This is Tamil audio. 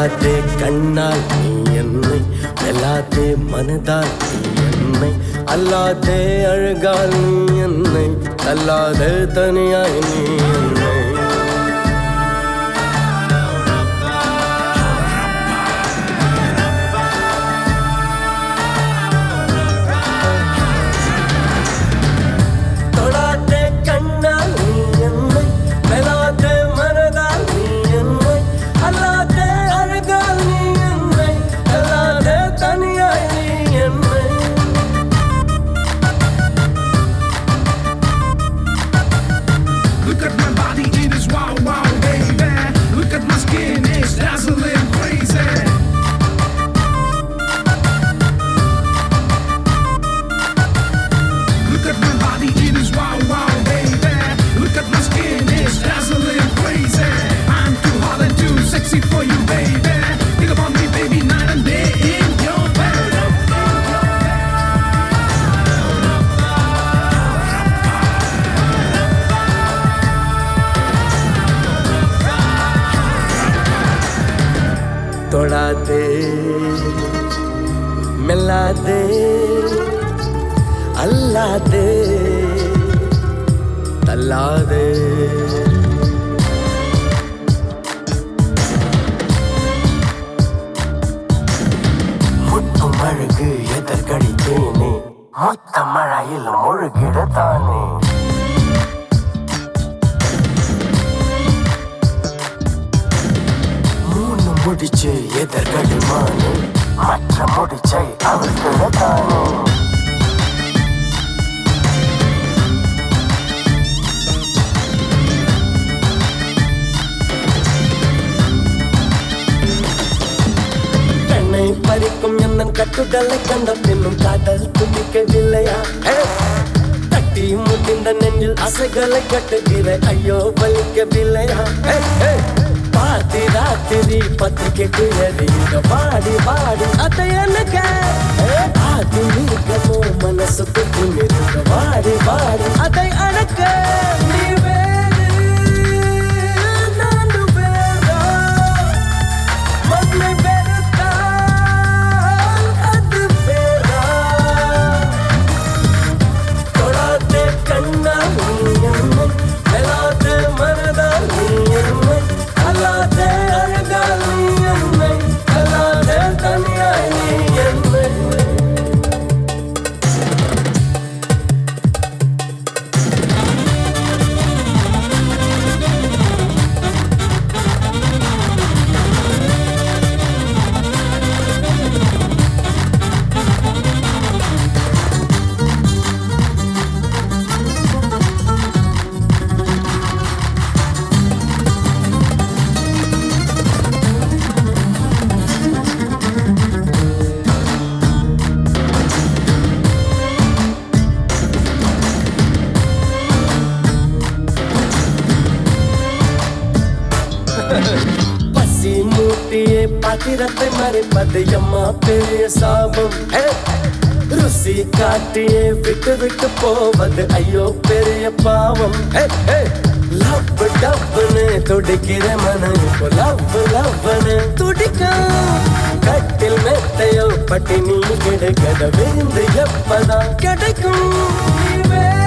தொடாதே கண்ணால் நீ என்னை வெல்லாதே மனதால் நீ என்னை அல்லாதே அழகால் நீ என்னை தள்ளாதே தனியாய் நீ என்னை தொடாதே கண்ணால் நீ என்னை வெல்லாதே மனதால் நீ என்னை அல்லாதே அழகால் நீ என்னை அல்லாதே தனியாய் நீ என்னை Look at my body, it is wow, wow, baby. Look at my skin, it's dazzling crazy. Look at my body, it is wow, wow, baby. Look at my skin, it's dazzling crazy. I'm too hot and too sexy for you, baby. Think about me, baby, night and day in your bed. தொடாதே மெல்லாதே அல்லாதே தள்ளாதே முட்டும் அழகு எதற்கடித்தேனே மொத்த மழையில் முழுகிடத்தானே மூணு முடிச்சு எதற்கடிமானே மற்ற முடிச்சை அவர்கிடத்தானே பெண்ணை பறிக்கும் என்னன் கட்டுதலை கண்ட பின்னும் காதல் துணிக்கவில்லையா ஏ! தட்டி முட்டிந்த நெஞ்சில் அசைகளை கட்டுகிற ஐயோ வலிக்கவில்லையா ஏ, ஏ! பாதி ராத்திரி பத்திரிக்கை குயரி பாடி பாடி அதை எனக்கு ஆதி நீக்கமோ மனசு குத்தி நிற்க வாடி வாடி அதை அடக்க நீ வேறு நான் வேறா மண்ணை வெறுத்தால் அது வேறா? தொடாதே கண்ணால் நீ என்னை, வெல்லாதே மனதால் நீ என்னை, அல்லாதே அழகால் நீ என்னை, அல்லாதே தனியாய் நீ என்னை பசி மூட்டியே பாத்திரத்தை மறைப்பது எம்மா பெரிய சாபம் ஏ! ருசி காட்டியே விட்டு விட்டு போவது ஐயோ பெரிய பாவம் ஏ, ஏ! லவ் டவ்னு துடிக்கிற மனம் இப்போ லவ் லவ்னு துடிக்கும் கட்டில் மெத்தையோ பட்டினி கிடைக்கத விருந்து எப்பதான் கிடைக்கும் நீ வேறு